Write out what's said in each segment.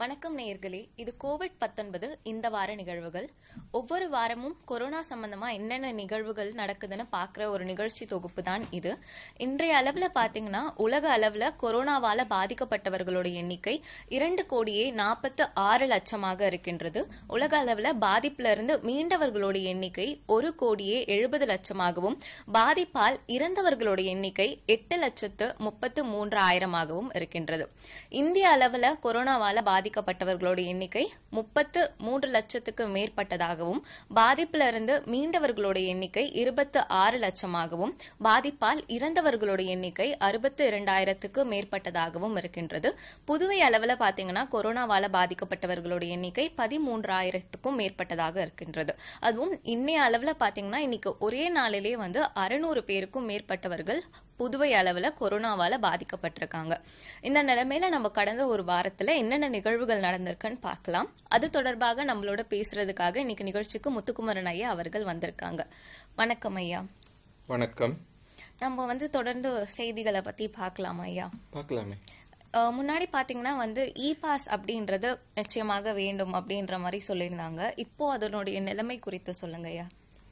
வணக்கம் நேயர்களே இது கோவிட் பத்தொன்பது இந்த வார நிகழ்வுகள் ஒவ்வொரு வாரமும் கொரோனா சம்பந்தமா என்னென்ன நிகழ்வுகள் நடக்குதுன்னு பார்க்குற ஒரு நிகழ்ச்சி தொகுப்பு தான் இது இன்றைய அளவில் பார்த்தீங்கன்னா உலக அளவில் கொரோனாவால பாதிக்கப்பட்டவர்களோட எண்ணிக்கை இரண்டு கோடியே நாற்பத்து ஆறு லட்சமாக இருக்கின்றது உலக அளவில் பாதிப்புல இருந்து மீண்டவர்களோட எண்ணிக்கை ஒரு கோடியே எழுபது லட்சமாகவும் பாதிப்பால் இறந்தவர்களோட எண்ணிக்கை எட்டு லட்சத்து முப்பத்து மூன்று ஆயிரமாகவும் இருக்கின்றது இந்திய அளவில் கொரோனாவால பாதிக்கப்பட்டவர்களோட எண்ணிக்கை முப்பத்து மூன்று லட்சத்துக்கு மேற்பட்டதாகவும் பாதிப்புல இருந்து மீண்டவர்களோட எண்ணிக்கை இருபத்து ஆறு லட்சமாகவும் பாதிப்பால் இறந்தவர்களோட எண்ணிக்கை அறுபத்து இரண்டாயிரத்துக்கு மேற்பட்டதாகவும் இருக்கின்றது புதுவை அளவில் பாத்தீங்கன்னா கொரோனாவால பாதிக்கப்பட்டவர்களோட எண்ணிக்கை பதிமூன்றாயிரத்துக்கும் மேற்பட்டதாக இருக்கின்றது அதுவும் இன்னைய அளவில் பாத்தீங்கன்னா இன்னைக்கு ஒரே நாளிலே வந்து அறுநூறு பேருக்கும் மேற்பட்டவர்கள் புதுவை அளவில் கொரோனாவால பாதிக்கப்பட்டிருக்காங்க இந்த நிலைமையில நம்ம கடந்த ஒரு வாரத்துல என்னென்ன நிகழ்வுகள் நடந்திருக்குன்னு பார்க்கலாம் அது தொடர்பாக நம்மளோட பேசுறதுக்காக இன்னைக்கு நிகழ்ச்சிக்கு முத்துக்குமரன் ஐயா அவர்கள் வந்திருக்காங்க வணக்கம் ஐயா வணக்கம் நம்ம வந்து தொடர்ந்து செய்திகளை பத்தி பார்க்கலாம் ஐயா பார்க்கலாமே அஹ் முன்னாடி பாத்தீங்கன்னா வந்து இ பாஸ் அப்படின்றது நிச்சயமாக வேண்டும் அப்படின்ற மாதிரி சொல்லியிருந்தாங்க இப்போ அதனுடைய நிலைமை குறித்து சொல்லுங்க ஐயா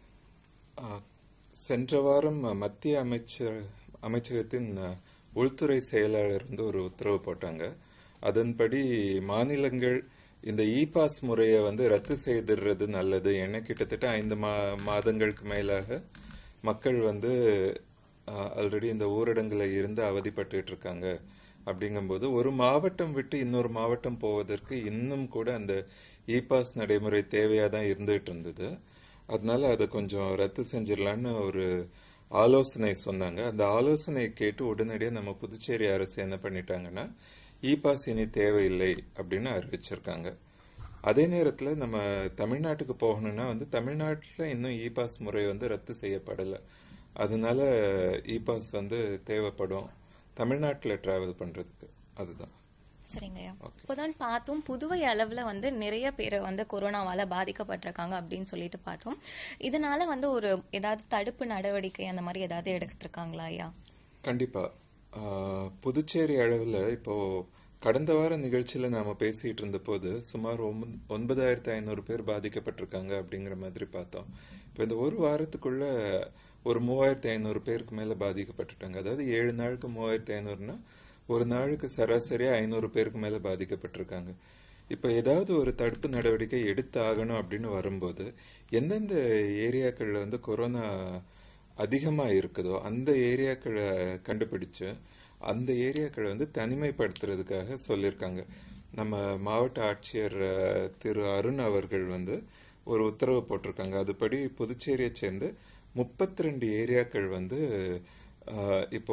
ஆ, சென்ற வாரம் மத்திய அமைச்சர் அமைச்சகத்தின் அ, உள்துறை செயலாளர் வந்து ஒரு உத்தரவு போட்டாங்க அதன்படி மாநிலங்கள் இந்த இ பாஸ் முறையை வந்து ரத்து செய்திடுறது நல்லது ஏன்னா கிட்டத்தட்ட ஐந்து மா மாதங்களுக்கு மேலாக மக்கள் வந்து ஆல்ரெடி இந்த ஊரடங்குல இருந்து அவதிப்பட்டுட்டு இருக்காங்க அப்படிங்கும்போது ஒரு மாவட்டம் விட்டு இன்னொரு மாவட்டம் போவதற்கு இன்னும் கூட அந்த இ பாஸ் நடைமுறை தேவையா தான் இருந்துட்டு இருந்தது அதனால அதை கொஞ்சம் ரத்து செஞ்சிடலான்னு ஒரு ஆலோசனை சொன்னாங்க அந்த ஆலோசனையை கேட்டு உடனடியாக நம்ம புதுச்சேரி அரசு என்ன பண்ணிட்டாங்கன்னா இ பாஸ் இனி தேவையில்லை அப்படின்னு அறிவிச்சிருக்காங்க அதே நேரத்தில் நம்ம தமிழ்நாட்டுக்கு போகணும்னா வந்து தமிழ்நாட்டில் இன்னும் இ பாஸ் முறை வந்து ரத்து செய்யப்படலை அதனால இ பாஸ் வந்து தேவைப்படும் தமிழ்நாட்டில் டிராவல் பண்றதுக்கு அதுதான் சரிங்க ஐயா Okay. இப்போதான் பார்த்தோம் புதுவை அளவுல வந்து நிறைய பேர் வந்து கொரோனாவால பாதிக்கப்பட்டிருக்காங்க அப்படின்னு சொல்லிட்டு பார்த்தோம் இதனால வந்து ஒரு ஏதாவது தடுப்பு நடவடிக்கை அந்த மாதிரி ஏதாவது எடுத்திருக்காங்களா ஐயா கண்டிப்பா ஆஹ், புதுச்சேரி அளவில் இப்போ கடந்த வார நிகழ்ச்சியில நாம பேசிட்டு இருந்த போது சுமார் ஒன்பது- ஒன்பதாயிரத்தி ஐநூறு பேர் பாதிக்கப்பட்டிருக்காங்க அப்படிங்கிற மாதிரி பார்த்தோம் இப்போ இந்த ஒரு வாரத்துக்குள்ள ஒரு மூவாயிரத்தி ஐநூறு பேருக்கு மேல பாதிக்கப்பட்டுட்டாங்க அதாவது ஏழு நாளுக்கு மூவாயிரத்தி ஐநூறுனா ஒரு நாளுக்கு சராசரியா ஐநூறு பேருக்கு மேல பாதிக்கப்பட்டிருக்காங்க இப்போ ஏதாவது ஒரு தடுப்பு நடவடிக்கை எடுத்து ஆகணும் அப்படின்னு வரும்போது எந்தெந்த ஏரியாக்கள்ல வந்து கொரோனா அதிகமா இருக்குதோ அந்த ஏரியாக்களை கண்டுபிடிச்சு அந்த ஏரியாக்களை வந்து தனிமைப்படுத்துறதுக்காக சொல்லியிருக்காங்க நம்ம மாவட்ட ஆட்சியர் அஹ், திரு அருண் அவர்கள் வந்து ஒரு உத்தரவு போட்டிருக்காங்க அதுபடி புதுச்சேரியை சேர்ந்து முப்பத்தி ரெண்டு ஏரியாக்கள் வந்து அஹ், இப்போ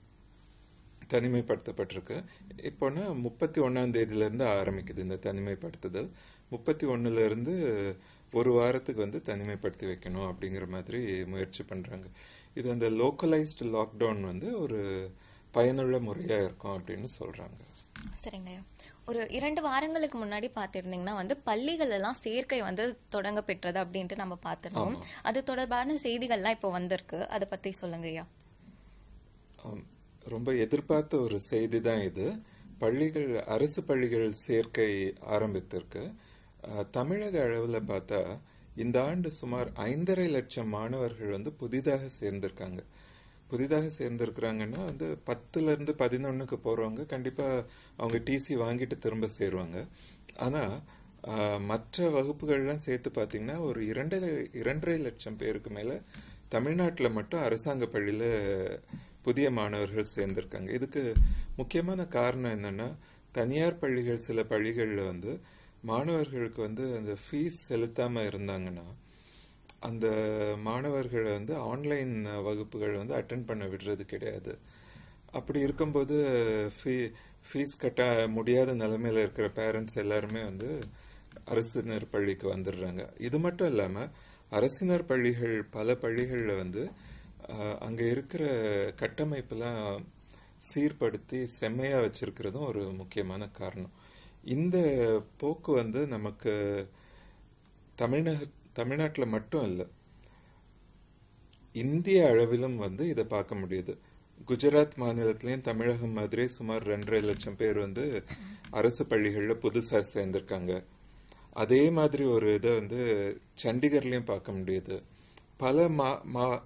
தனிமைப்படுத்தப்பட்டிருக்கு இப்போனா முப்பத்தி ஒன்னாம் தேதியில இருந்து ஆரம்பிக்குது இந்த தனிமைப்படுத்துதல் முப்பத்தி ஒண்ணுல இருந்து ஒரு வாரத்துக்கு வந்து தனிமைப்படுத்தி வைக்கணும் அப்படிங்கிற மாதிரி முயற்சி பண்றாங்க இது அந்த லோக்கலைஸ்டு லாக்டவுன் வந்து ஒரு பயனுள்ள முறையா இருக்கும் அப்படின்னு சொல்றாங்க சரிங்க ஐயா ஒரு இரண்டு வாரங்களுக்கு முன்னாடி பார்த்திருந்தீங்கன்னா வந்து பள்ளிகள் எல்லாம் சேர்க்கை வந்து தொடங்க பெற்றது அப்படின்ட்டு நம்ம பார்த்திருந்தோம் அது தொடர்பான செய்திகள்லாம் இப்போ வந்திருக்கு அதை பத்தி சொல்லுங்க ஐயா ஆம், ரொம்ப எதிர்பார்த்த ஒரு செய்தி தான் இது பள்ளிகள் அரசு பள்ளிகள் சேர்க்கை ஆரம்பித்திருக்கு அஹ், தமிழக அளவில் பார்த்தா இந்த ஆண்டு சுமார் ஐந்தரை லட்சம் மாணவர்கள் வந்து புதிதாக சேர்ந்திருக்காங்க புதிதாக சேர்ந்திருக்கிறாங்கன்னா வந்து பத்துல இருந்து பதினொன்னுக்கு போறவங்க கண்டிப்பா அவங்க டிசி வாங்கிட்டு திரும்ப சேருவாங்க ஆனா ஆஹ், மற்ற வகுப்புகள்லாம் சேர்த்து பாத்தீங்கன்னா ஒரு இரண்டரை இரண்டரை லட்சம் பேருக்கு மேல தமிழ்நாட்டுல மட்டும் அரசாங்க பள்ளியில புதிய மாணவர்கள் சேர்ந்திருக்காங்க இதுக்கு முக்கியமான காரணம் என்னன்னா தனியார் பள்ளிகள் சில பள்ளிகள்ல வந்து மாணவர்களுக்கு வந்து அந்த ஃபீஸ் செலுத்தாம இருந்தாங்கன்னா அந்த மாணவர்களை வந்து ஆன்லைன் வகுப்புகள் வந்து அட்டன் பண்ண விடுறது கிடையாது அப்படி இருக்கும்போது ஃபீ- ஃபீஸ் கட்ட முடியாத நிலைமையில இருக்கிற பேரண்ட்ஸ் எல்லாருமே வந்து அரசினர் பள்ளிக்கு வந்துடுறாங்க இது மட்டும் இல்லாம அரசினர் பள்ளிகள் பல பள்ளிகள்ல வந்து அஹ், அங்க இருக்கிற கட்டமைப்பெல்லாம் சீர்படுத்தி செம்மையா வச்சிருக்கிறதும் ஒரு முக்கியமான காரணம் இந்த போக்கு வந்து நமக்கு தமிழ்நாடு தமிழ்நாட்டில் மட்டும் இல்லை இந்திய அளவிலும் வந்து இதை பார்க்க முடியுது குஜராத் மாநிலத்திலயும் தமிழகம் மாதிரி சுமார் ரெண்டரை லட்சம் பேர் வந்து அரசு பள்ளிகள்ல புதுசா சேர்ந்திருக்காங்க அதே மாதிரி ஒரு இதை வந்து சண்டிகர்லயும் பார்க்க முடியுது பல மா மா-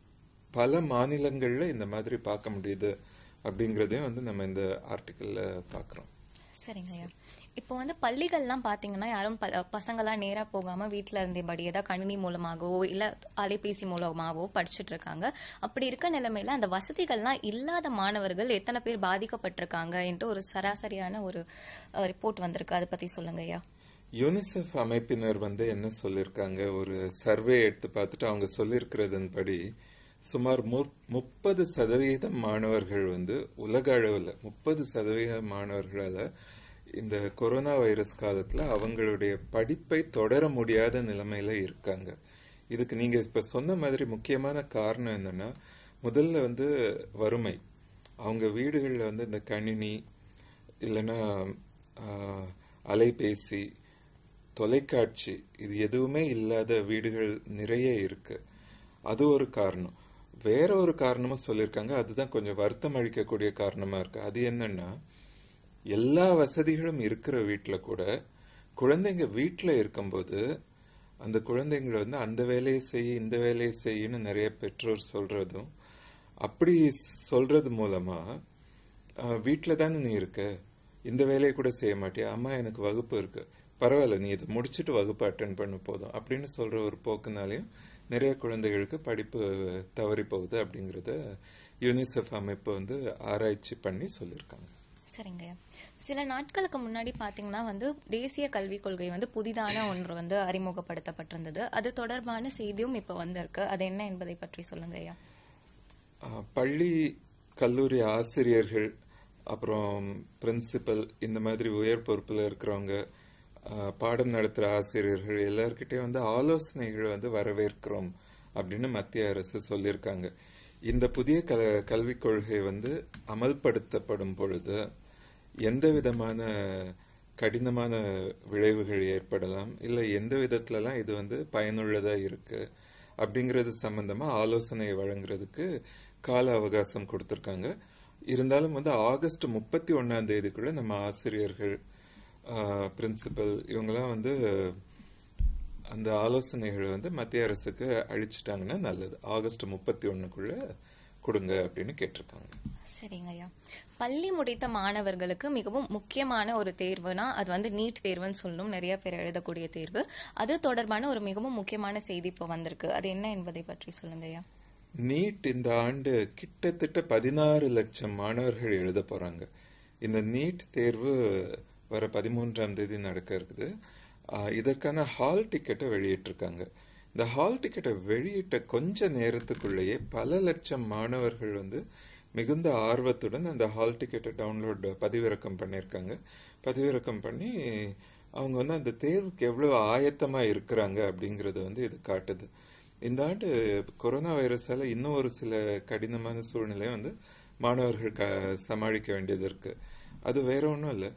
பல மாநிலங்கள்ல இந்த மாதிரி பார்க்க முடியுது அப்படிங்கறதையும் வந்து நம்ம இந்த ஆர்டிக்கல்ல பார்க்கறோம் சரிங்க ஐயா இப்போ வந்து பள்ளிகள்லாம் பாத்தீங்கன்னா யாரும் ப- பசங்கெல்லாம் நேரா போகாம வீட்ல இருந்தபடி ஏதாவது கணினி மூலமாகவோ இல்ல அலைபேசி மூலமாகவோ படிச்சுட்டு இருக்காங்க அப்படி இருக்க நிலைமையில அந்த வசதிகள்லாம் இல்லாத மாணவர்கள் எத்தனை பேர் பாதிக்கப்பட்டிருக்காங்க என்று ஒரு சராசரியான ஒரு ரிப்போர்ட் வந்திருக்கு அதை பத்தி சொல்லுங்க ஐயா யூனிசெஃப் அமைப்பினர் வந்து என்ன சொல்லியிருக்காங்க ஒரு சர்வே எடுத்து பார்த்துட்டு அவங்க சொல்லியிருக்கிறதன்படி சுமார் முப்பது சதவீதம் மாணவர்கள் வந்து உலக அளவில் முப்பது சதவீத மாணவர்களால இந்த கொரோனா வைரஸ் காலத்துல அவங்களுடைய படிப்பை தொடர முடியாத நிலைமையில இருக்காங்க இதுக்கு நீங்க இப்ப சொன்ன மாதிரி முக்கியமான காரணம் என்னன்னா முதல்ல வந்து வறுமை அவங்க வீடுகளில் வந்து இந்த கணினி இல்லைன்னா ஆஹ், அலைபேசி தொலைக்காட்சி இது எதுவுமே இல்லாத வீடுகள் நிறைய இருக்கு அது ஒரு காரணம் வேற ஒரு காரணமும் சொல்லியிருக்காங்க அதுதான் கொஞ்சம் வருத்தம் அளிக்கக்கூடிய காரணமா இருக்கு அது என்னன்னா எல்லா வசதிகளும் இருக்கிற வீட்ல கூட குழந்தைங்க வீட்ல இருக்கும்போது அந்த குழந்தைங்களை வந்து அந்த வேலையை செய் இந்த வேலையை செய்யன்னு நிறைய பெற்றோர் சொல்றதும் அப்படி சொல்றது மூலமா ஆஹ், வீட்ல தானே நீ இருக்க இந்த வேலையை கூட செய்ய மாட்டியா அம்மா எனக்கு வகுப்பு இருக்கு பரவாயில்ல நீ இதை முடிச்சுட்டு வகுப்பு அட்டன் பண்ண போதும் அப்படின்னு சொல்ற ஒரு போக்குனாலையும் நிறைய குழந்தைகளுக்கு படிப்பு தவறி போகுது அப்படிங்கறத யூனிசெஃப் அமைப்பு வந்து ஆராய்ச்சி பண்ணி சொல்லியிருக்காங்க சரிங்க சில நாட்களுக்கு முன்னாடி பாத்தீங்கன்னா வந்து தேசிய கல்விக் கொள்கை வந்து புதிதான ஒன்று வந்து அறிமுகப்படுத்தப்பட்டிருந்தது அது தொடர்பான செய்தியும் இப்ப வந்திருக்கு அது என்ன என்பதை பற்றி சொல்லுங்க ஐயா ஆஹ், பள்ளி கல்லூரி ஆசிரியர்கள் அப்புறம் பிரின்சிபல் இந்த மாதிரி உயர் பொறுப்புல இருக்கிறவங்க ஆஹ், பாடம் நடத்துற ஆசிரியர்கள் எல்லார்கிட்டயும் வந்து ஆலோசனைகள் வந்து வரவேற்கிறோம் அப்படின்னு மத்திய அரசு சொல்லியிருக்காங்க இந்த புதிய க கல்விக் கொள்கை வந்து அமல்படுத்தப்படும் பொழுது எந்த விதமான கடினமான விளைவுகள் ஏற்படலாம் இல்லை எந்த விதத்துலலாம் இது வந்து பயனுள்ளதா இருக்கு அப்படிங்கிறது சம்பந்தமா ஆலோசனை வழங்குறதுக்கு கால அவகாசம் கொடுத்திருக்காங்க இருந்தாலும் வந்து ஆகஸ்ட் முப்பத்தி ஒன்னாம் தேதிக்குள்ள நம்ம ஆசிரியர்கள் பிரின்சிபல் இவங்கெல்லாம் வந்து அந்த ஆலோசனைகளை வந்து மத்திய அரசுக்கு அழிச்சிட்டாங்கன்னா நல்லது ஆகஸ்ட் முப்பத்தி ஒண்ணுக்குள்ள கொடுங்க அப்படின்னு கேட்டிருக்காங்க சரிங்க ஐயா பள்ளி முடித்த மாணவர்களுக்கு மிகவும் முக்கியமான ஒரு தேர்வுனா அது வந்து நீட் தேர்வுன்னு சொல்லணும் நிறைய பேர் எழுதக்கூடிய தேர்வு அது தொடர்பான ஒரு மிகவும் முக்கியமான செய்தி இப்போ வந்திருக்கு அது என்ன என்பதை பற்றி சொல்லுங்க ஐயா நீட் இந்த ஆண்டு கிட்டத்தட்ட பதினாறு லட்சம் மாணவர்கள் எழுத போறாங்க இந்த நீட் தேர்வு வர பதிமூன்றாம் தேதி நடக்க இருக்குது ஆஹ் இதற்கான ஹால் டிக்கெட்டை வெளியிட்டிருக்காங்க இந்த ஹால் டிக்கெட்டை வெளியிட்ட கொஞ்ச நேரத்துக்குள்ளேயே பல லட்சம் மாணவர்கள் வந்து மிகுந்த ஆர்வத்துடன் அந்த ஹால் டிக்கெட்டை டவுன்லோட் பதிவிறக்கம் பண்ணியிருக்காங்க பதிவிறக்கம் பண்ணி அவங்க வந்து அந்த தேர்வுக்கு எவ்வளவு ஆயத்தமா இருக்கிறாங்க அப்படிங்கறது வந்து இது காட்டுது இந்த ஆண்டு கொரோனா வைரஸால இன்னும் ஒரு சில கடினமான சூழ்நிலையை வந்து மாணவர்கள் க- சமாளிக்க வேண்டியது இருக்கு அது வேற ஒன்றும் இல்லை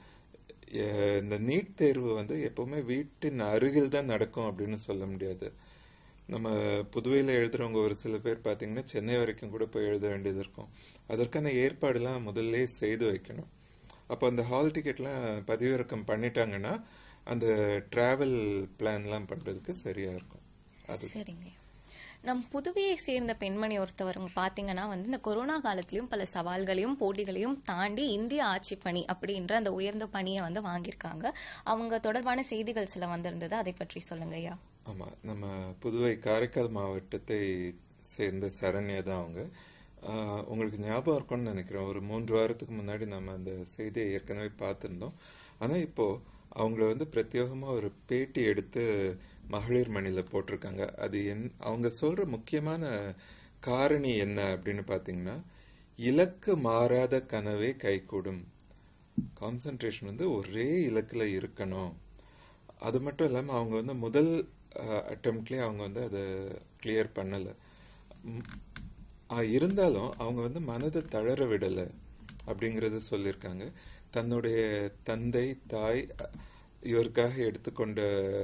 இந்த நீட் தேர்வு வந்து எப்பவுமே வீட்டின் அருகில் தான் நடக்கும் அப்படின்னு சொல்ல முடியாது நம்ம புதுவையில் எழுதுறவங்க ஒரு சில பேர் பார்த்தீங்கன்னா சென்னை வரைக்கும் கூட போய் எழுத வேண்டியது இருக்கும் அதற்கான ஏற்பாடுலாம் முதல்ல செய்து வைக்கணும் அப்போ அந்த ஹால் டிக்கெட்லாம் பதிவிறக்கம் பண்ணிட்டாங்கன்னா அந்த டிராவல் பிளான்லாம் பண்றதுக்கு சரியா இருக்கும் அது சரிங்க நம் புதுவையை சேர்ந்த பெண்மணி ஒருத்தவங்க பாத்தீங்கன்னா வந்து இந்த கொரோனா காலத்திலயும் பல சவால்களையும் போட்டிகளையும் தாண்டி இந்திய ஆட்சி பணி அப்படின்ற அந்த உயர்ந்த பணியை வந்து வாங்கியிருக்காங்க அவங்க தொடர்பான செய்திகள் சில வந்திருந்தது அதை பற்றி சொல்லுங்க ஐயா ஆமா நம்ம புதுவை காரைக்கால் மாவட்டத்தை சேர்ந்த சரண்யா தான் அவங்க ஆஹ், உங்களுக்கு ஞாபகம் இருக்கும்னு நினைக்கிறேன் ஒரு மூன்று வாரத்துக்கு முன்னாடி நம்ம அந்த செய்தியை ஏற்கனவே பார்த்திருந்தோம் ஆனா இப்போ அவங்கள வந்து பிரத்யேகமா ஒரு பேட்டி எடுத்து மகளிர் மணில போட்டிருக்காங்க அது என் அவங்க சொல்ற முக்கியமான காரணி என்ன அப்படின்னு பாத்தீங்கன்னா இலக்கு மாறாத கனவே கைகூடும் கான்சென்ட்ரேஷன் வந்து ஒரே இலக்குல இருக்கணும் அது மட்டும் இல்லாம அவங்க வந்து முதல் அட்டம்ப்ட்லயே அவங்க வந்து அதை கிளியர் பண்ணல ம், ஆ, இருந்தாலும் அவங்க வந்து மனதை தளர விடல அப்படிங்கறத சொல்லியிருக்காங்க தன்னுடைய தந்தை தாய் அ, இவருக்காக எடுத்துக்கொண்ட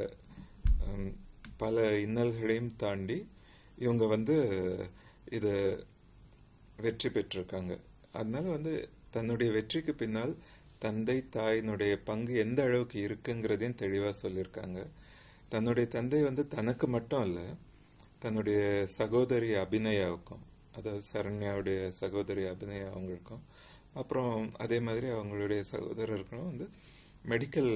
ம், பல இன்னல்களையும் தாண்டி இவங்க வந்து இத வெற்றி பெற்றிருக்காங்க அதனால வந்து தன்னுடைய வெற்றிக்கு பின்னால் தந்தை தாயினுடைய பங்கு எந்த அளவுக்கு இருக்குங்கிறதையும் தெளிவா சொல்லியிருக்காங்க தன்னுடைய தந்தை வந்து தனக்கு மட்டும் இல்ல தன்னுடைய சகோதரி அபிநயாவுக்கும் அதாவது சரண்யாவுடைய சகோதரி அபிநயா அவங்களுக்கும் அப்புறம் அதே மாதிரி அவங்களுடைய சகோதரர்களும் வந்து மெடிக்கல்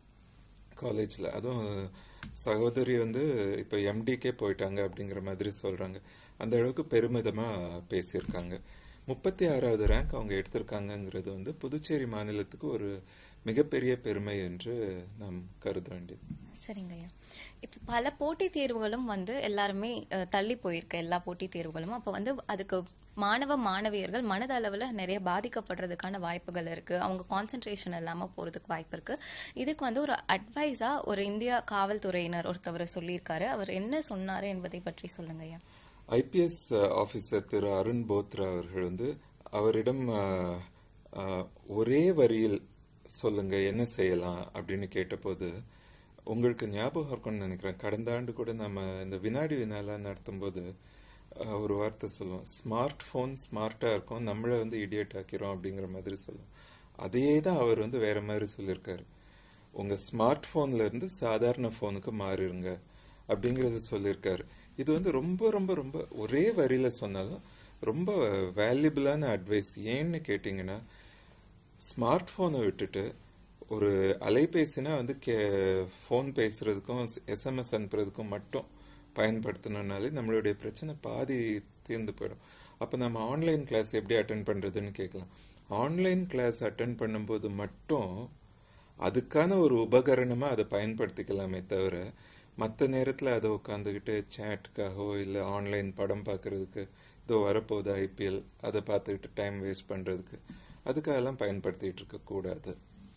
காலேஜ்ல அதுவும் சகோதரி வந்து இப்ப எம்டிக்கே போயிட்டாங்க அப்படிங்கிற மாதிரி சொல்றாங்க அந்த அளவுக்கு பெருமிதமா பேசியிருக்காங்க முப்பத்தி ஆறாவது ரேங்க் அவங்க எடுத்திருக்காங்கங்கிறது வந்து புதுச்சேரி மாநிலத்துக்கு ஒரு மிகப்பெரிய பெருமை என்று நாம் கருத வேண்டியது சரிங்க ஐயா இப்போ பல போட்டித் தேர்வுகளும் வந்து எல்லாருமே அஹ், தள்ளி போயிருக்கு எல்லா போட்டித் தேர்வுகளும் அப்போ வந்து அதுக்கு மாணவ மாணவியர்கள் மனதளவில் நிறைய பாதிக்கப்படுறதுக்கான வாய்ப்புகள் இருக்கு அவங்க கான்சென்ட்ரேஷன் இல்லாம போறதுக்கு வாய்ப்பு இருக்கு இதுக்கு வந்து ஒரு அட்வைஸா ஒரு இந்திய காவல்துறையினர் ஒருத்தவர் சொல்லியிருக்காரு அவர் என்ன சொன்னாரு என்பதை பற்றி சொல்லுங்க ஐயா ஐபிஎஸ் ஆபீசர் திரு அருண் போத்ரா அவர்கள் வந்து அவரிடம் அஹ், அஹ், ஒரே வரியில் சொல்லுங்க என்ன செய்யலாம் அப்படின்னு கேட்டபோது உங்களுக்கு ஞாபகம் இருக்கும்னு நினைக்கிறேன் கடந்த ஆண்டு கூட நம்ம இந்த வினாடி வினாலாம் நடத்தும் போது அஹ், ஒரு வார்த்தை சொல்லுவோம் ஸ்மார்ட் போன் ஸ்மார்ட்டா இருக்கும் நம்மளை வந்து இடியட் ஆக்கிறோம் அப்படிங்கிற மாதிரி சொல்லுவோம் அதே தான் அவர் வந்து வேற மாதிரி சொல்லியிருக்காரு உங்க ஸ்மார்ட் போன்ல இருந்து சாதாரண போனுக்கு மாறிடுங்க அப்படிங்கறத சொல்லியிருக்காரு இது வந்து ரொம்ப ரொம்ப ரொம்ப ஒரே வரியில சொன்னாலும் ரொம்ப வேல்யூபிளான அட்வைஸ் ஏன்னு கேட்டீங்கன்னா ஸ்மார்ட் போனை விட்டுட்டு ஒரு அலைபேசினா வந்து கே ஃபோன் பேசுறதுக்கும் எஸ்எம்எஸ் அனுப்புறதுக்கும் மட்டும் பயன்படுத்தணும்னாலே நம்மளுடைய பிரச்சனை பாதி தீர்ந்து போயிடும் அப்போ நம்ம ஆன்லைன் கிளாஸ் எப்படி அட்டன் பண்றதுன்னு கேட்கலாம் ஆன்லைன் கிளாஸ் அட்டன் பண்ணும்போது மட்டும் அதுக்கான ஒரு உபகரணமா அதை பயன்படுத்திக்கலாமே தவிர மற்ற நேரத்துல அதை உட்காந்துக்கிட்டு சேட்டுக்காகவோ இல்லை ஆன்லைன் படம் பார்க்கறதுக்கு இதோ வரப்போகுது ஐபிஎல் அதை பார்த்துக்கிட்டு டைம் வேஸ்ட் பண்றதுக்கு அதுக்காகலாம் பயன்படுத்திட்டு இருக்க கூடாது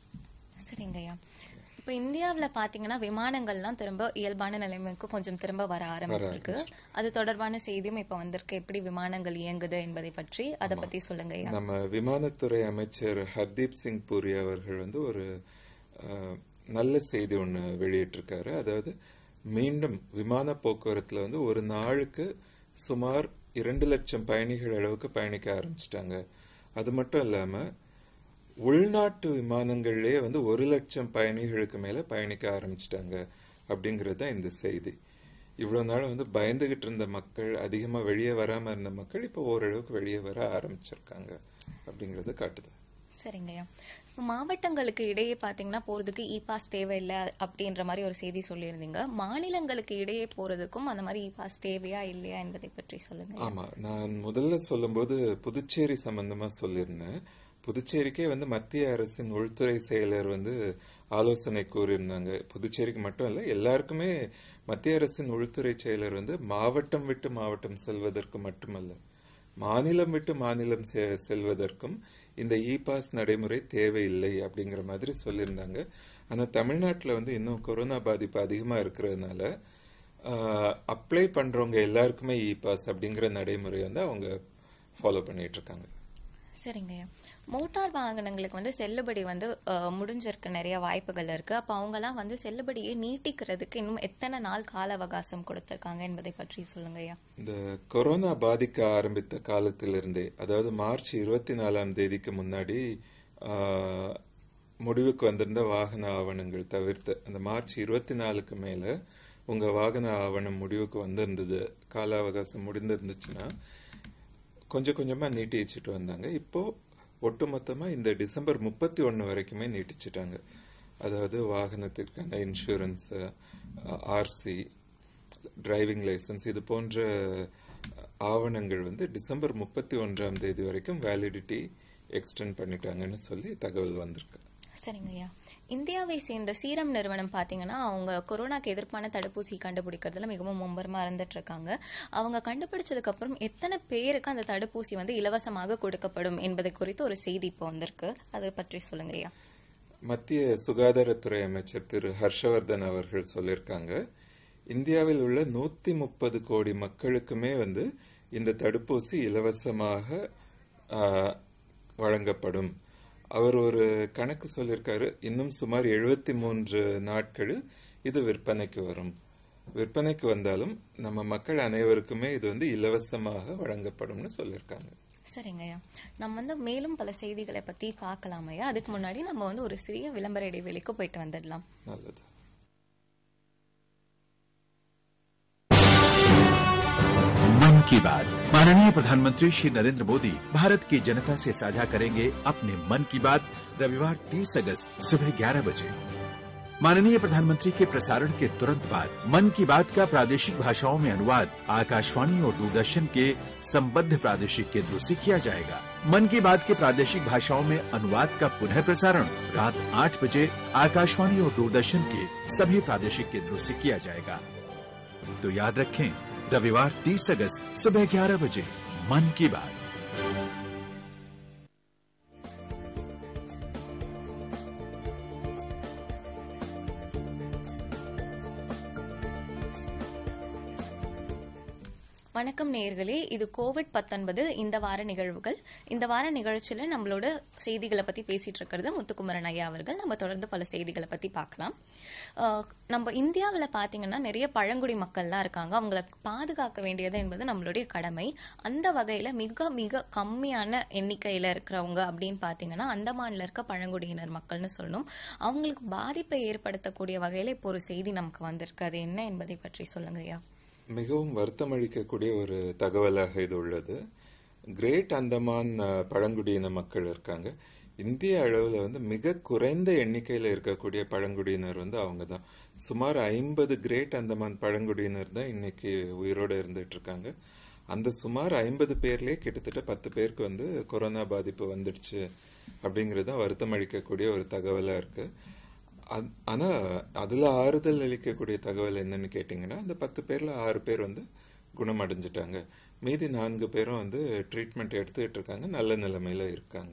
சரிங்க ஐயா இப்போ இந்தியாவுல பாத்தீங்கன்னா விமானங்கள்லாம் திரும்ப இயல்பான நிலைமைக்கு கொஞ்சம் திரும்ப வர ஆரம்பிச்சிருக்கு அது தொடர்பான செய்தியும் இப்ப வந்திருக்கு எப்படி விமானங்கள் இயங்குது என்பதை பற்றி அதை பத்தி சொல்லுங்க ஐயா நம்ம விமானத்துறை அமைச்சர் ஹர்தீப் சிங் பூரி அவர்கள் வந்து ஒரு அஹ், நல்ல செய்தி ஒன்று வெளியிட்டிருக்காரு அதாவது மீண்டும் விமான போக்குவரத்துல வந்து ஒரு நாளுக்கு சுமார் இரண்டு லட்சம் பயணிகள் அளவுக்கு பயணிக்க ஆரம்பிச்சிட்டாங்க அது மட்டும் இல்லாம உள்நாட்டு விமானங்கள்லயே வந்து ஒரு லட்சம் பயணிகளுக்கு மேல பயணிக்க ஆரம்பிச்சிட்டாங்க அப்படிங்கிறது தான் இந்த செய்தி இவ்வளவு நாள் வந்து பயந்துகிட்டு இருந்த மக்கள் அதிகமா வெளியே வராம இருந்த மக்கள் இப்போ ஓரளவுக்கு வெளியே வர ஆரம்பிச்சிருக்காங்க அப்படிங்கறது காட்டுது சரிங்க ஐயா இப்போ மாவட்டங்களுக்கு இடையே பாத்தீங்கன்னா போறதுக்கு இ பாஸ் தேவையில்லை அப்படின்ற மாதிரி ஒரு செய்தி சொல்லியிருந்தீங்க மாநிலங்களுக்கு இடையே போறதுக்கும் அந்த மாதிரி இ பாஸ் தேவையா இல்லையா என்பதை பற்றி சொல்லுங்க ஐயா. ஆமா நான் முதல்ல சொல்லும்போது புதுச்சேரி சம்பந்தமா சொல்லியிருந்தேன் புதுச்சேரிக்கே வந்து மத்திய அரசின் உள்துறை செயலர் வந்து ஆலோசனை கூறியிருந்தாங்க புதுச்சேரிக்கு மட்டும் இல்ல எல்லாருக்குமே மத்திய அரசின் உள்துறை செயலர் வந்து மாவட்டம் விட்டு மாவட்டம் செல்வதற்கு மட்டுமல்ல மாநிலம் விட்டு மாநிலம் செ- செல்வதற்கும் இந்த இ பாஸ் நடைமுறை தேவையில்லை அப்படிங்கிற மாதிரி சொல்லியிருந்தாங்க ஆனா தமிழ்நாட்டுல வந்து இன்னும் கொரோனா பாதிப்பு அதிகமா இருக்கிறதுனால அப்ளை பண்றவங்க எல்லாருக்குமே இ பாஸ் அப்படிங்கிற நடைமுறை வந்து அவங்க ஃபாலோ பண்ணிட்டு இருக்காங்க சரிங்க ஐயா மோட்டார் வாகனங்களுக்கு வந்து செல்லுபடி வந்து அஹ், முடிஞ்சிருக்க நிறைய வாய்ப்புகள் இருக்கு அப்ப அவங்கலாம் வந்து செல்லுபடியை நீட்டிக்கிறதுக்கு இன்னும் எத்தனை நாள் கால அவகாசம் கொடுத்திருக்காங்க என்பதை பற்றி சொல்லுங்க ஐயா இந்த கொரோனா பாதிக்க ஆரம்பித்த காலத்திலிருந்தே அதாவது மார்ச் இருபத்தி நாலாம் தேதிக்கு முன்னாடி ஆஹ், முடிவுக்கு வந்திருந்த வாகன ஆவணங்கள் தவிர்த்து அந்த மார்ச் இருபத்தி நாலுக்கு மேல உங்க வாகன ஆவணம் முடிவுக்கு வந்திருந்தது கால அவகாசம் முடிந்திருந்துச்சுன்னா கொஞ்சம் கொஞ்சமா நீட்டி வச்சுட்டு வந்தாங்க இப்போ ஒட்டுமொத்தமா இந்த டிசம்பர் முப்பத்தி ஒன்னு வரைக்குமே நீட்டிச்சிட்டாங்க அதாவது வாகனத்திற்கான இன்சூரன்ஸ் ஆர்சி டிரைவிங் லைசன்ஸ் இது போன்ற ஆவணங்கள் வந்து டிசம்பர் முப்பத்தி ஒன்றாம் தேதி வரைக்கும் வேலிடிட்டி எக்ஸ்டெண்ட் பண்ணிட்டாங்கன்னு சொல்லி தகவல் வந்திருக்கு சரிங்க ஐயா இந்தியாவை சேர்ந்த சீரம் நிறுவனம் பாத்தீங்கன்னா அவங்க கொரோனாக்கு எதிர்ப்பான தடுப்பூசி கண்டுபிடிக்கிறதுல மிகவும் மும்பரமா இருந்துட்டு இருக்காங்க அவங்க கண்டுபிடிச்சதுக்கு அப்புறம் எத்தனை பேருக்கு அந்த தடுப்பூசி வந்து இலவசமாக கொடுக்கப்படும் என்பதை குறித்து ஒரு செய்தி இப்போ வந்திருக்கு அதை பற்றி சொல்லுங்க ஐயா மத்திய சுகாதாரத்துறை அமைச்சர் திரு ஹர்ஷவர்தன் அவர்கள் சொல்லியிருக்காங்க இந்தியாவில் உள்ள நூத்தி முப்பது கோடி மக்களுக்குமே வந்து இந்த தடுப்பூசி இலவசமாக ஆஹ், வழங்கப்படும் அவர் ஒரு கணக்கு சொல்லியிருக்காரு இன்னும் சுமார் எழுபத்தி மூன்று நாட்களில் இது விற்பனைக்கு வரும் விற்பனைக்கு வந்தாலும் நம்ம மக்கள் அனைவருக்குமே இது வந்து இலவசமாக வழங்கப்படும்னு சொல்லியிருக்காங்க சரிங்கய்யா நம்ம வந்து மேலும் பல செய்திகளை பத்தி பார்க்கலாம் ஐயா அதுக்கு முன்னாடி நம்ம வந்து ஒரு சிறிய விளம்பர இடைவெளிக்கு போயிட்டு வந்துடலாம் நல்லது मन की बात माननीय प्रधानमंत्री श्री नरेंद्र मोदी भारत की जनता से साझा करेंगे अपने मन की बात रविवार 30 अगस्त सुबह 11 बजे माननीय प्रधानमंत्री के प्रसारण के तुरंत बाद मन की बात का प्रादेशिक भाषाओं में अनुवाद आकाशवाणी और दूरदर्शन के संबद्ध प्रादेशिक केंद्रों से किया जाएगा मन की बात के प्रादेशिक भाषाओं में अनुवाद का पुनः प्रसारण रात आठ बजे आकाशवाणी और दूरदर्शन के सभी प्रादेशिक केंद्रों से किया जाएगा तो याद रखें रविवार 30 अगस्त सुबह 11 बजे मन की बात வணக்கம் நேயர்களே இது கோவிட் பத்தொன்பது இந்த வார நிகழ்வுகள் இந்த வார நிகழ்ச்சியில நம்மளோட செய்திகளை பத்தி பேசிட்டு இருக்கிறது முத்துக்குமரன் ஐயா அவர்கள் நம்ம தொடர்ந்து பல செய்திகளை பத்தி பார்க்கலாம் அஹ், நம்ம இந்தியாவில் பாத்தீங்கன்னா நிறைய பழங்குடி மக்கள்லாம் இருக்காங்க அவங்கள பாதுகாக்க வேண்டியது என்பது நம்மளுடைய கடமை அந்த வகையில மிக மிக கம்மியான எண்ணிக்கையில இருக்கிறவங்க அப்படின்னு பாத்தீங்கன்னா அந்தமான்ல இருக்க பழங்குடியினர் மக்கள்னு சொல்லணும் அவங்களுக்கு பாதிப்பை ஏற்படுத்தக்கூடிய வகையில இப்போ ஒரு செய்தி நமக்கு வந்திருக்கு அது என்ன என்பதை பற்றி சொல்லுங்க ஐயா மிகவும் வருத்தம் அளிக்கக்கூடிய ஒரு தகவலாக இது உள்ளது கிரேட் அந்தமான் அஹ், பழங்குடியின மக்கள் இருக்காங்க இந்திய அளவில் வந்து மிக குறைந்த எண்ணிக்கையில் இருக்கக்கூடிய பழங்குடியினர் வந்து அவங்க தான் சுமார் ஐம்பது கிரேட் அந்தமான் பழங்குடியினர் தான் இன்னைக்கு உயிரோட இருந்துட்டு இருக்காங்க அந்த சுமார் ஐம்பது பேர்லயே கிட்டத்தட்ட பத்து பேருக்கு வந்து கொரோனா பாதிப்பு வந்துடுச்சு அப்படிங்கிறது தான் வருத்தம் அளிக்கக்கூடிய ஒரு தகவலா இருக்கு அத்- ஆனா அதுல ஆறுதல் அளிக்கக்கூடிய தகவல் என்னன்னு கேட்டீங்கன்னா அந்த பத்து பேர்ல ஆறு பேர் வந்து குணமடைஞ்சிட்டாங்க மீதி நான்கு பேரும் வந்து ட்ரீட்மெண்ட் எடுத்துக்கிட்டு இருக்காங்க நல்ல நிலைமையில இருக்காங்க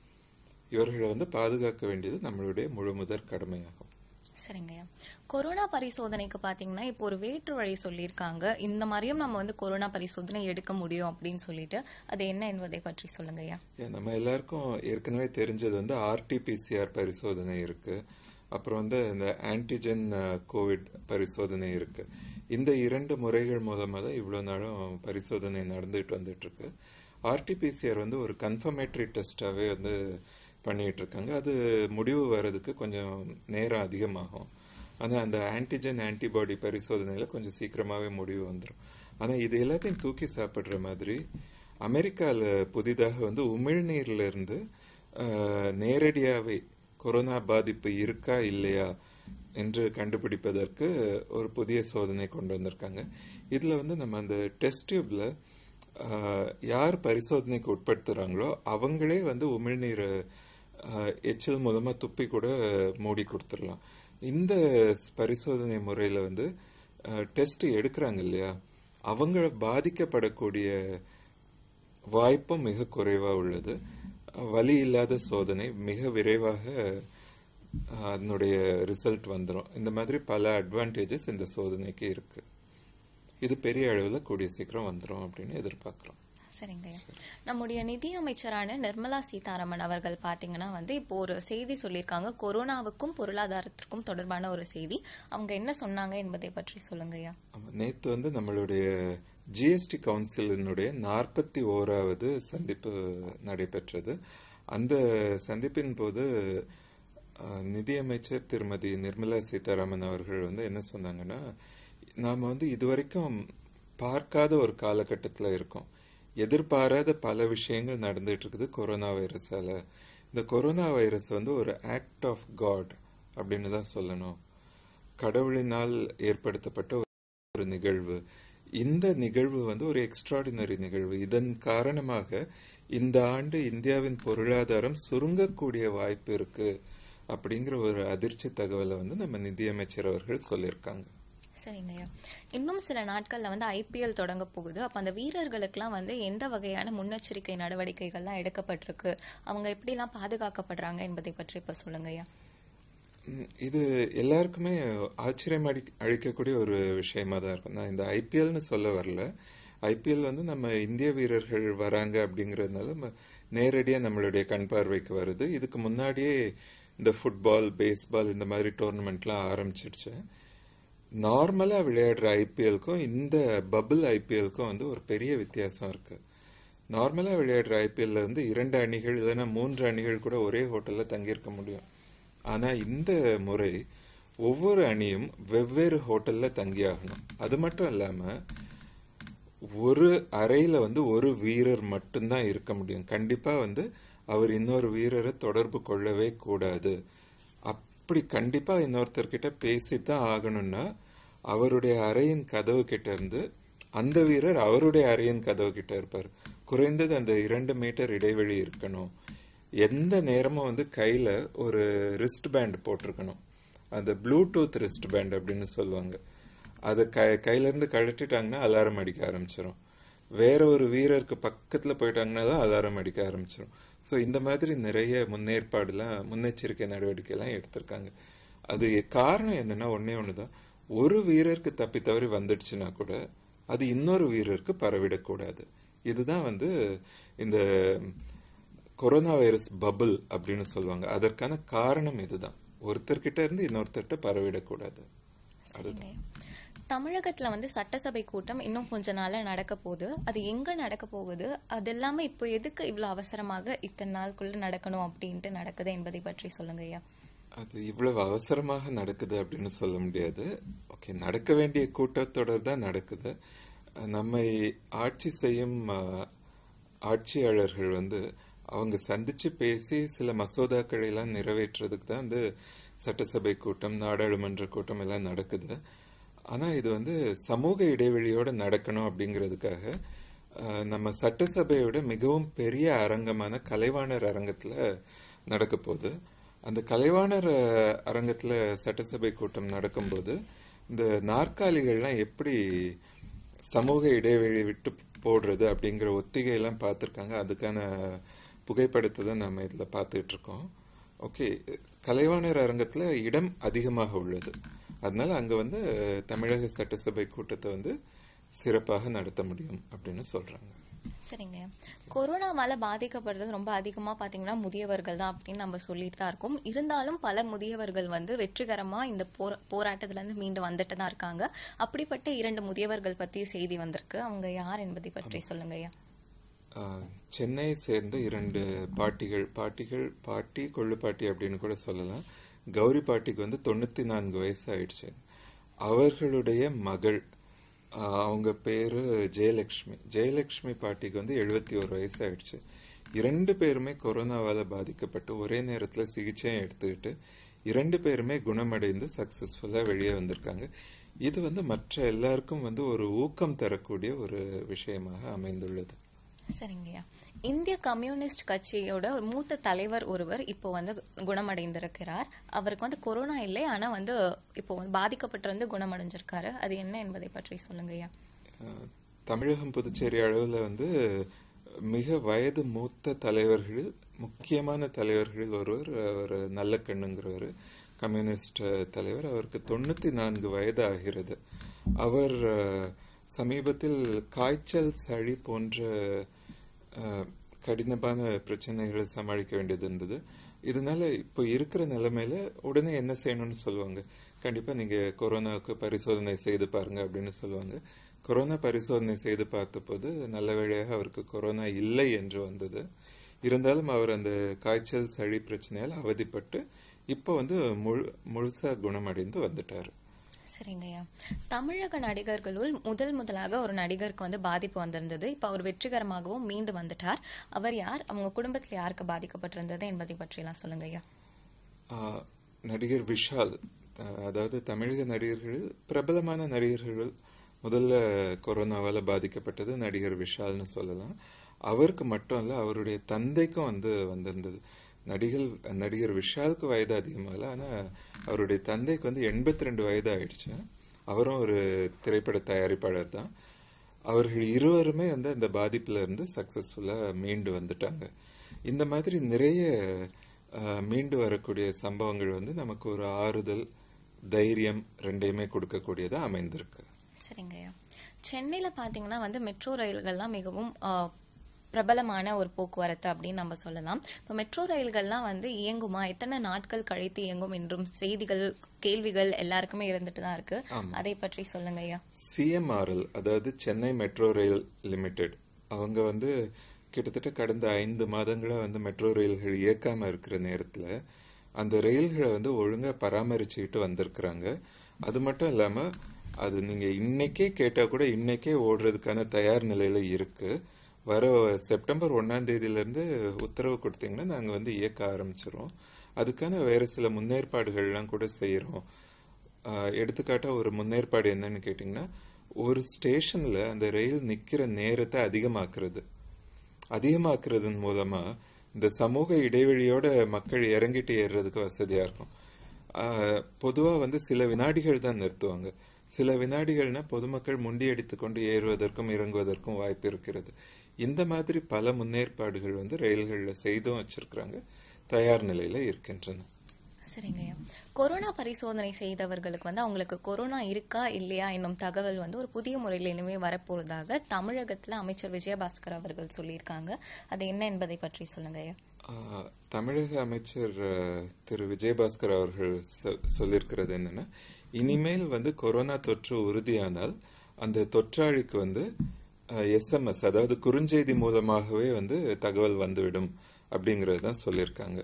இவர்களை வந்து பாதுகாக்க வேண்டியது நம்மளுடைய முழு முதற் கடமையாகும் சரிங்கய்யா கொரோனா பரிசோதனைக்கு பாத்தீங்கன்னா இப்போ ஒரு வேற்று வழி சொல்லியிருக்காங்க இந்த மாதிரியும் நம்ம வந்து கொரோனா பரிசோதனை எடுக்க முடியும் அப்படின்னு சொல்லிட்டு அது என்ன என்பதை பற்றி சொல்லுங்கய்யா ஏன் நம்ம எல்லாருக்கும் ஏற்கனவே தெரிஞ்சது வந்து ஆர்டிபிசிஆர் பரிசோதனை இருக்கு அப்புறம் வந்து இந்த ஆன்டிஜென் கோவிட் பரிசோதனை இருக்கு இந்த இரண்டு முறைகள் மூலமா தான் இவ்வளவு நாளும் பரிசோதனை நடந்துட்டு வந்துட்டு இருக்கு ஆர்டிபிசிஆர் வந்து ஒரு கன்ஃபர்மேட்டரி டெஸ்டாவே வந்து பண்ணிட்டு இருக்காங்க அது முடிவு வர்றதுக்கு கொஞ்சம் நேரம் அதிகமாகும் ஆனா அந்த ஆன்டிஜென் ஆன்டிபாடி பரிசோதனையில கொஞ்சம் சீக்கிரமாவே முடிவு வந்துடும் ஆனா இது எல்லாத்தையும் தூக்கி சாப்பிடுற மாதிரி அமெரிக்கால புதிதாக வந்து உமிழ்நீர்ல இருந்து அஹ், நேரடியாவே கொரோனா பாதிப்பு இருக்கா இல்லையா என்று கண்டுபிடிப்பதற்கு ஒரு புதிய சோதனை கொண்டு வந்திருக்காங்க இதுல வந்து நம்ம அந்த டெஸ்ட் டியூப்ல யார் பரிசோதனைக்கு உட்படுத்துறாங்களோ அவங்களே வந்து உமிழ்நீரை ஆஹ், எச்சில் மூலமா துப்பி கூட மூடி கொடுத்துடலாம் இந்த பரிசோதனை முறையில வந்து டெஸ்ட் எடுக்கிறாங்க இல்லையா அவங்க பாதிக்கப்படக்கூடிய வாய்ப்பும் மிக குறைவா உள்ளது வலி இல்லாத சோதனை மிக விரைவாக அஹ், அதனுடைய ரிசல்ட் வந்துடும் இந்த மாதிரி பல அட்வான்டேஜஸ் இந்த சோதனைக்கு இருக்கு இது பெரிய அளவுல கூடிய சீக்கிரம் வந்துடும் அப்படின்னு எதிர்பார்க்கிறோம் சரிங்க நம்முடைய நிதி அமைச்சரான நிர்மலா சீதாராமன் அவர்கள் பாத்தீங்கன்னா வந்து இப்போ ஒரு செய்தி சொல்லியிருக்காங்க கொரோனாவுக்கும் பொருளாதாரத்திற்கும் தொடர்பான ஒரு செய்தி அவங்க என்ன சொன்னாங்க என்பதை பற்றி சொல்லுங்கய்யா ஆமா, நேத்து வந்து நம்மளுடைய ஜிஎஸ்டி கவுன்சிலினுடைய நாற்பத்தி ஓராவது சந்திப்பு நடைபெற்றது அந்த சந்திப்பின் போது அஹ், நிதியமைச்சர் திருமதி நிர்மலா சீதாராமன் அவர்கள் வந்து என்ன சொன்னாங்கன்னா நாம வந்து இதுவரைக்கும் பார்க்காத ஒரு காலகட்டத்துல இருக்கோம் எதிர்பாராத பல விஷயங்கள் நடந்துட்டு இருக்குது கொரோனா வைரஸால இந்த கொரோனா வைரஸ் வந்து ஒரு ஆக்ட் ஆஃப் காட் அப்படின்னு தான் சொல்லணும் கடவுளினால் ஏற்படுத்தப்பட்ட ஒரு நிகழ்வு இந்த நிகழ்வு வந்து ஒரு எக்ஸ்ட்ராடினரி நிகழ்வு இதன் காரணமாக இந்த ஆண்டு இந்தியாவின் பொருளாதாரம் சுருங்கக்கூடிய வாய்ப்பு இருக்கு அப்படிங்கிற ஒரு அதிர்ச்சி தகவலை வந்து நம்ம நிதியமைச்சர் அவர்கள் சொல்லியிருக்காங்க சரிங்கய்யா இன்னும் சில நாட்கள்ல வந்து ஐபிஎல் தொடங்க போகுது அப்ப அந்த வீரர்களுக்கெல்லாம் வந்து எந்த வகையான முன்னெச்சரிக்கை நடவடிக்கைகள்லாம் எடுக்கப்பட்டிருக்கு அவங்க எப்படிலாம் பாதுகாக்கப்படுறாங்க என்பதை பற்றி இப்ப சொல்லுங்கய்யா ம், இது எல்லாருக்குமே ஆச்சரியம் அடி அளிக்கக்கூடிய ஒரு விஷயமா தான் இருக்கும் நான் இந்த ஐபிஎல்னு சொல்ல வரல ஐபிஎல் வந்து நம்ம இந்திய வீரர்கள் வராங்க அப்படிங்கறதுனால நம்ம நேரடியா நம்மளுடைய கண் பார்வைக்கு வருது இதுக்கு முன்னாடியே இந்த ஃபுட்பால் பேஸ்பால் இந்த மாதிரி டோர்னமெண்ட்லாம் ஆரம்பிச்சிடுச்சு நார்மலா விளையாடுற ஐபிஎல்க்கும் இந்த பபிள் ஐபிஎல்க்கும் வந்து ஒரு பெரிய வித்தியாசம் இருக்கு நார்மலா விளையாடுற ஐபிஎல்ல வந்து இரண்டு அணிகள் இல்லைன்னா மூன்று அணிகள் கூட ஒரே ஹோட்டல்ல தங்கியிருக்க முடியும் ஆனா இந்த முறை ஒவ்வொரு அணியும் வெவ்வேறு ஹோட்டல்ல தங்கியாகணும் அது மட்டும் இல்லாம ஒரு அறையில வந்து ஒரு வீரர் மட்டும்தான் இருக்க முடியும் கண்டிப்பா வந்து அவர் இன்னொரு வீரரை தொடர்பு கொள்ளவே கூடாது அப்படி கண்டிப்பா இன்னொருத்தர்கிட்ட பேசித்தான் ஆகணும்னா அவருடைய அறையின் கதவு கிட்ட இருந்து அந்த வீரர் அவருடைய அறையின் கதவு கிட்ட இருப்பார் குறைந்தது அந்த இரண்டு மீட்டர் இடைவெளி இருக்கணும் எந்த நேரமும் வந்து கையில ஒரு ரிஸ்ட் பேண்ட் போட்டிருக்கணும் அந்த ப்ளூடூத் ரிஸ்ட் பேண்ட் அப்படின்னு சொல்லுவாங்க அதை கை கையில இருந்து கழட்டிட்டாங்கன்னா அலாரம் அடிக்க ஆரம்பிச்சிடும் வேற ஒரு வீரருக்கு பக்கத்துல போயிட்டாங்கன்னா தான் அலாரம் அடிக்க ஆரம்பிச்சிடும் ஸோ இந்த மாதிரி நிறைய முன்னேற்பாடுலாம் முன்னெச்சரிக்கை நடவடிக்கைலாம் எடுத்திருக்காங்க அது காரணம் என்னன்னா ஒன்னே ஒண்ணுதான் ஒரு வீரருக்கு தப்பி தவறி வந்துடுச்சுன்னா கூட அது இன்னொரு வீரருக்கு பரவிடக்கூடாது இதுதான் வந்து இந்த கொரோனா வைரஸ் பபிள் அப்படின்னு சொல்லுவாங்க அதற்கான காரணம் இதுதான் ஒருத்தர்கிட்ட இருந்து இன்னொருத்தர்கிட்ட பரவிடக்கூடாது சரிங்க தமிழகத்துல வந்து சட்டசபை கூட்டம் இன்னும் கொஞ்ச நாள்ல நடக்க போகுது அது எங்க நடக்க போகுது அது எல்லாமே இப்போ எதுக்கு இவ்வளவு அவசரமாக இத்தனை நாளுக்குள்ள நடக்கணும் அப்படின்ட்டு நடக்குது என்பதை பற்றி சொல்லுங்க ஐயா அது இவ்வளவு அவசரமாக நடக்குது அப்படின்னு சொல்ல முடியாது ஓகே நடக்க வேண்டிய கூட்டத்தொடர் தான் நடக்குது நம்மை ஆட்சி செய்யும் அஹ், ஆட்சியாளர்கள் வந்து அவங்க சந்திச்சு பேசி சில மசோதாக்களை எல்லாம் நிறைவேற்றுறதுக்கு தான் வந்து சட்டசபை கூட்டம் நாடாளுமன்ற கூட்டம் எல்லாம் நடக்குது ஆனா இது வந்து சமூக இடைவெளியோட நடக்கணும் அப்படிங்கிறதுக்காக அஹ், நம்ம சட்டசபையோட மிகவும் பெரிய அரங்கமான கலைவாணர் அரங்கத்துல நடக்க போகுது அந்த கலைவாணர் அஹ், அரங்கத்துல சட்டசபை கூட்டம் நடக்கும்போது இந்த நாற்காலிகள்லாம் எப்படி சமூக இடைவெளி விட்டு போடுறது அப்படிங்கிற ஒத்திகை எல்லாம் பார்த்துருக்காங்க அதுக்கான புகைப்படத்தை தான் நம்ம இதில் பார்த்துட்டு இருக்கோம் ஓகே கலைவாணர் அரங்கத்தில் இடம் அதிகமாக உள்ளது அதனால அங்கே வந்து அஹ், தமிழக சட்டசபை கூட்டத்தை வந்து சிறப்பாக நடத்த முடியும் அப்படின்னு சொல்றாங்க சரிங்க கொரோனாவால பாதிக்கப்படுறது ரொம்ப அதிகமா பாத்தீங்கன்னா முதியவர்கள் தான் அப்படின்னு நம்ம சொல்லிட்டு தான் இருக்கோம் இருந்தாலும் பல முதியவர்கள் வந்து வெற்றிகரமா இந்த போரா- போராட்டத்துல இருந்து மீண்டு வந்துட்டு தான் இருக்காங்க அப்படிப்பட்ட இரண்டு முதியவர்கள் பத்தி செய்தி வந்திருக்கு அவங்க யார் என்பதை பற்றி சொல்லுங்க ஐயா ஆஹ், சென்னையை சேர்ந்த இரண்டு பாட்டிகள் பாட்டிகள் பாட்டி கொள்ளு பாட்டி அப்படின்னு கூட சொல்லலாம் கௌரி பாட்டிக்கு வந்து தொண்ணூத்தி நான்கு வயசு ஆயிடுச்சு அவர்களுடைய மகள் ஆஹ், அவங்க பேரு ஜெயலட்சுமி ஜெயலட்சுமி பாட்டிக்கு வந்து எழுபத்தி ஒரு வயசு ஆயிடுச்சு இரண்டு பேருமே கொரோனாவால பாதிக்கப்பட்டு ஒரே நேரத்துல சிகிச்சையும் எடுத்துக்கிட்டு இரண்டு பேருமே குணமடைந்து சக்சஸ்ஃபுல்லா வெளியே வந்திருக்காங்க இது வந்து மற்ற எல்லாருக்கும் வந்து ஒரு ஊக்கம் தரக்கூடிய ஒரு விஷயமாக அமைந்துள்ளது சரிங்கய்யா இந்திய கம்யூனிஸ்ட் கட்சியோட ஒரு மூத்த தலைவர் ஒருவர் இப்போ வந்து குணமடைந்திருக்கிறார் அவருக்கு வந்து கொரோனா இல்லை ஆனா வந்து இப்போ வந்து பாதிக்கப்பட்டு வந்து குணமடைஞ்சிருக்காரு அது என்ன என்பதை பற்றி சொல்லுங்கய்யா அஹ், தமிழகம் புதுச்சேரி அளவுல வந்து மிக வயது மூத்த தலைவர்கள் முக்கியமான தலைவர்கள் ஒருவர் அவர் நல்ல கண்ணுங்கிறவர் கம்யூனிஸ்ட் அஹ், தலைவர் அவருக்கு தொண்ணூத்தி நான்கு வயது ஆகிறது அவர் அஹ், சமீபத்தில் காய்ச்சல் சளி போன்ற அஹ், கடினமான பிரச்சனைகளை சமாளிக்க வேண்டியது இருந்தது இதனால இப்போ இருக்கிற நிலைமையில உடனே என்ன செய்யணும்னு சொல்லுவாங்க கண்டிப்பா நீங்க கொரோனாவுக்கு பரிசோதனை செய்து பாருங்க அப்படின்னு சொல்லுவாங்க கொரோனா பரிசோதனை செய்து பார்த்தபோது நல்ல வேளையாக அவருக்கு கொரோனா இல்லை என்று வந்தது இருந்தாலும் அவர் அந்த காய்ச்சல் சளி பிரச்சனையால் அவதிப்பட்டு இப்போ வந்து முழு முழுசா குணமடைந்து வந்துட்டாரு சரிங்கய்யா தமிழக நடிகர்களுள் முதல் முதலாக ஒரு நடிகருக்கு வந்து பாதிப்பு வந்திருந்தது இப்ப அவர் வெற்றிகரமாகவும் மீண்டு வந்துட்டார் அவர் யார் அவங்க குடும்பத்துல யாருக்கு பாதிக்கப்பட்டிருந்தது என்பதை பற்றி எல்லாம் சொல்லுங்க ஐயா ஆஹ், நடிகர் விஷால் அஹ், அதாவது தமிழக நடிகர்களில் பிரபலமான நடிகர்கள் முதல்ல கொரோனாவால பாதிக்கப்பட்டது நடிகர் விஷால்னு சொல்லலாம் அவருக்கு மட்டும் இல்ல அவருடைய தந்தைக்கும் வந்து வந்திருந்தது நடிகர் நடிகர் விஷாலுக்கு வயது அதிகமாகல ஆனா அவருடைய தந்தைக்கு வந்து எண்பத்தி ரெண்டு வயது ஆயிடுச்சு அவரும் ஒரு திரைப்பட தயாரிப்பாளர் தான் அவர்கள் இருவருமே வந்து அந்த பாதிப்புல இருந்து சக்சஸ்ஃபுல்லா மீண்டு வந்துட்டாங்க இந்த மாதிரி நிறைய அஹ், மீண்டு வரக்கூடிய சம்பவங்கள் வந்து நமக்கு ஒரு ஆறுதல் தைரியம் ரெண்டையுமே கொடுக்கக்கூடியதா அமைந்திருக்கு சரிங்கய்யா சென்னையில பாத்தீங்கன்னா வந்து மெட்ரோ ரயில்கள்லாம் மிகவும் ஆ, பிரபலமான ஒரு போக்குவரத்து அப்படின்னு நம்ம சொல்லலாம் இப்போ மெட்ரோ ரயில்கள்லாம் வந்து இயங்குமா எத்தனை நாட்கள் கழித்து இயங்கும் என்றும் செய்திகள் கேள்விகள் எல்லாருக்குமே இருந்துட்டு தான் இருக்கு அதை பற்றி சொல்லுங்க ஐயா சிஎம்ஆர்எல் அதாவது சென்னை மெட்ரோ ரயில் லிமிடெட் அவங்க வந்து கிட்டத்தட்ட கடந்த ஐந்து மாதங்களா வந்து மெட்ரோ ரயில்கள் இயக்காம இருக்கிற நேரத்துல அந்த ரயில்களை வந்து ஒழுங்கா பராமரிச்சுக்கிட்டு வந்திருக்கிறாங்க அது மட்டும் இல்லாம அது நீங்க இன்னைக்கே கேட்டா கூட இன்னைக்கே ஓடுறதுக்கான தயார் நிலையில இருக்கு வர செப்டம்பர் ஒன்னாம் தேதியில இருந்து உத்தரவு கொடுத்தீங்கன்னா நாங்க வந்து இயக்க ஆரம்பிச்சிரும் அதுக்கான வேற சில முன்னேற்பாடுகள்லாம் கூட செய்யறோம் ஆஹ் எடுத்துக்காட்டா ஒரு முன்னேற்பாடு என்னன்னு கேட்டீங்கன்னா ஒரு ஸ்டேஷன்ல அந்த ரயில் நிக்கிற நேரத்தை அதிகமாக்குறது அதிகமாக்குறதன் மூலமா இந்த சமூக இடைவெளியோட மக்கள் இறங்கிட்டு ஏறுறதுக்கு வசதியா இருக்கும் ஆஹ் பொதுவா வந்து சில வினாடிகள் தான் நிறுத்துவாங்க சில வினாடிகள்னா பொதுமக்கள் முண்டியடித்துக் கொண்டு ஏறுவதற்கும் இறங்குவதற்கும் வாய்ப்பு இருக்கிறது இந்த மாதிரி பல முன்னேற்பாடுகள் வந்து ரயில்கள்ல செய்தும் வச்சிருக்கிறாங்க தயார் நிலையில இருக்கின்றன சரிங்க ஐயா கொரோனா பரிசோதனை செய்தவர்களுக்கு வந்து அவங்களுக்கு கொரோனா இருக்கா இல்லையா என்னும் தகவல் வந்து ஒரு புதிய முறையில் இனிமே வரப்போறதாக தமிழகத்துல அமைச்சர் விஜயபாஸ்கர் அவர்கள் சொல்லியிருக்காங்க அது என்ன என்பதை பற்றி சொல்லுங்க ஐயா ஆஹ் தமிழக அமைச்சர் ஆஹ், திரு விஜயபாஸ்கர் அவர்கள் சொ- சொல்லியிருக்கிறது என்னன்னா இனிமேல் வந்து கொரோனா தொற்று உறுதியானால் அந்த தொற்றாளிக்கு வந்து எஸ்எம்எஸ் அதாவது குறுஞ்செய்தி மூலமாகவே வந்து தகவல் வந்துவிடும் அப்படிங்கறது தான் சொல்லியிருக்காங்க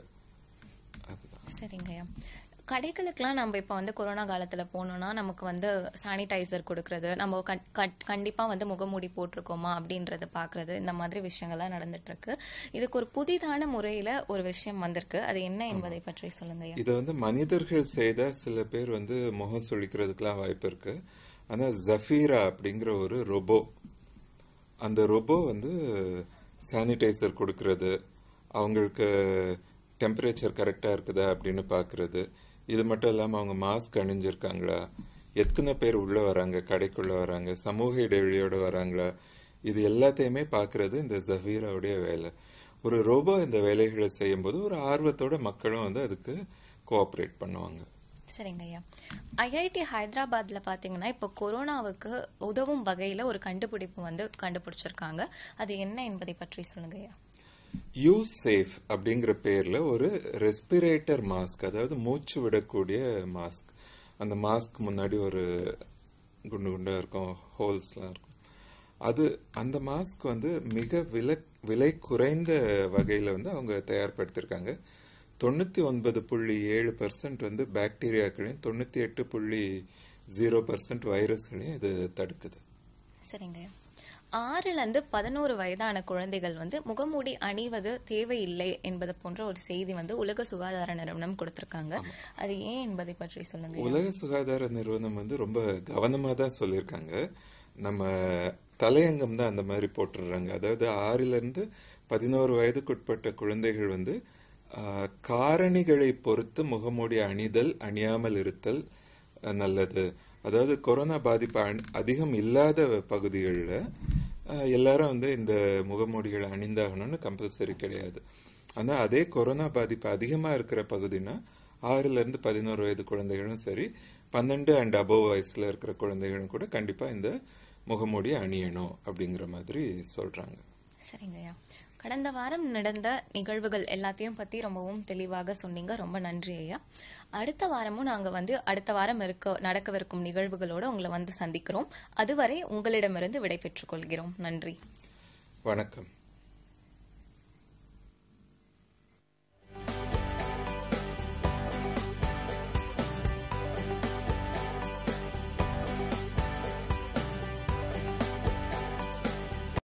அதுதான் சரிங்க ஐயா கடைகளுக்கெல்லாம் நம்ம இப்போ வந்து கொரோனா காலத்துல போனோம்னா நமக்கு வந்து சானிடைசர் கொடுக்கறது நம்ம கண்- கண்- கண்டிப்பா வந்து முகமூடி போட்டிருக்கோமா அப்படின்றத பாக்குறது இந்த மாதிரி விஷயங்கள்லாம் நடந்துட்டு இருக்கு இதுக்கு ஒரு புதிதான முறையில ஒரு விஷயம் வந்திருக்கு அது என்ன என்பதை பற்றி சொல்லுங்க ஐயா இதை வந்து மனிதர்கள் செய்தா சில பேர் வந்து முகம் சுளிக்கிறதுக்கெல்லாம் வாய்ப்பு இருக்கு ஆனா ஜஃபீரா அப்படிங்கிற ஒரு ரொபோ அந்த ரொபோ வந்து சானிடைசர் கொடுக்கறது அவங்களுக்கு டெம்பரேச்சர் கரெக்டா இருக்குதா அப்படின்னு பாக்குறது இது மட்டும் இல்லாம அவங்க மாஸ்க் அணிஞ்சிருக்காங்களா எத்தனை பேர் உள்ள வராங்க கடைக்குள்ள வராங்க சமூக இடைவெளியோட வராங்களா இது எல்லாத்தையுமே பாக்குறது இந்த ஜஃபீராவுடைய வேலை ஒரு ரோபோ இந்த வேலைகளை செய்யும்போது ஒரு ஆர்வத்தோட மக்களும் வந்து அதுக்கு கோஆப்ரேட் பண்ணுவாங்க சரிங்க ஐயா ஐஐடி ஹைதராபாத்ல பாத்தீங்கன்னா இப்போ கொரோனாவுக்கு உதவும் வகையில ஒரு கண்டுபிடிப்பு வந்து கண்டுபிடிச்சிருக்காங்க அது என்ன என்பதை பற்றி சொல்லுங்க ஐயா யூஸ் சேஃப் அப்படிங்கிற பேர்ல ஒரு ரெஸ்பிரேட்டர் மாஸ்க் அதாவது மூச்சு விடக்கூடிய மாஸ்க் அந்த மாஸ்க் முன்னாடி ஒரு குண்டு குண்டா இருக்கும் ஹோல்ஸ்லாம் இருக்கும் அது அந்த மாஸ்க் வந்து மிக விலை விலை குறைந்த வகையில வந்து அவங்க தயார்படுத்திருக்காங்க தொண்ணூத்தி ஒன்பது புள்ளி ஏழு பர்சன்ட் வந்து பாக்டீரியாக்களையும் தொண்ணூத்தி எட்டு புள்ளி ஜீரோ பர்சன்ட் வைரஸ்களையும் இது தடுக்குது சரிங்க ஐயா ஆறுல இருந்து பதினோரு வயதான குழந்தைகள் வந்து முகமூடி அணிவது தேவையில்லை என்பது போன்ற ஒரு செய்தி வந்து உலக சுகாதார நிறுவனம் கொடுத்திருக்காங்க அது ஏன் என்பதை பற்றி சொல்லுங்க ஐயா. உலக சுகாதார நிறுவனம் வந்து ரொம்ப கவனமா தான் சொல்லியிருக்காங்க நம்ம தலையங்கம் தான் அந்த மாதிரி போட்டுடுறாங்க அதாவது ஆறில இருந்து பதினோரு வயதுக்குட்பட்ட குழந்தைகள் வந்து ஆஹ், காரணிகளை பொறுத்து முகமூடி அணிதல் அணியாமல் இருத்தல் அஹ், நல்லது அதாவது கொரோனா பாதிப்பு அண்- அதிகம் இல்லாத பகுதிகளில் எல்லாரும் வந்து இந்த முகமூடிகளை அணிந்தாகணும்னு கம்பல்சரி கிடையாது ஆனா அதே கொரோனா பாதிப்பு அதிகமா இருக்கிற பகுதினா ஆறுல இருந்து பதினோரு வயது குழந்தைகளும் சரி பன்னெண்டு அண்ட் அபோவ் வயசுல இருக்கிற குழந்தைகளும் கூட கண்டிப்பா இந்த முகமூடி அணியணும் அப்படிங்கிற மாதிரி சொல்றாங்க சரிங்க ஐயா கடந்த வாரம் நடந்த நிகழ்வுகள் எல்லாத்தையும் பத்தி ரொம்பவும் தெளிவாக சொன்னீங்க ரொம்ப நன்றி ஐயா அடுத்த வாரமும் நாங்க வந்து அடுத்த வாரம் இருக்க நடக்கவிருக்கும் நிகழ்வுகளோட உங்களை வந்து சந்திக்கிறோம் அதுவரை உங்களிடமிருந்து விடை பெற்றுக் கொள்கிறோம் நன்றி வணக்கம்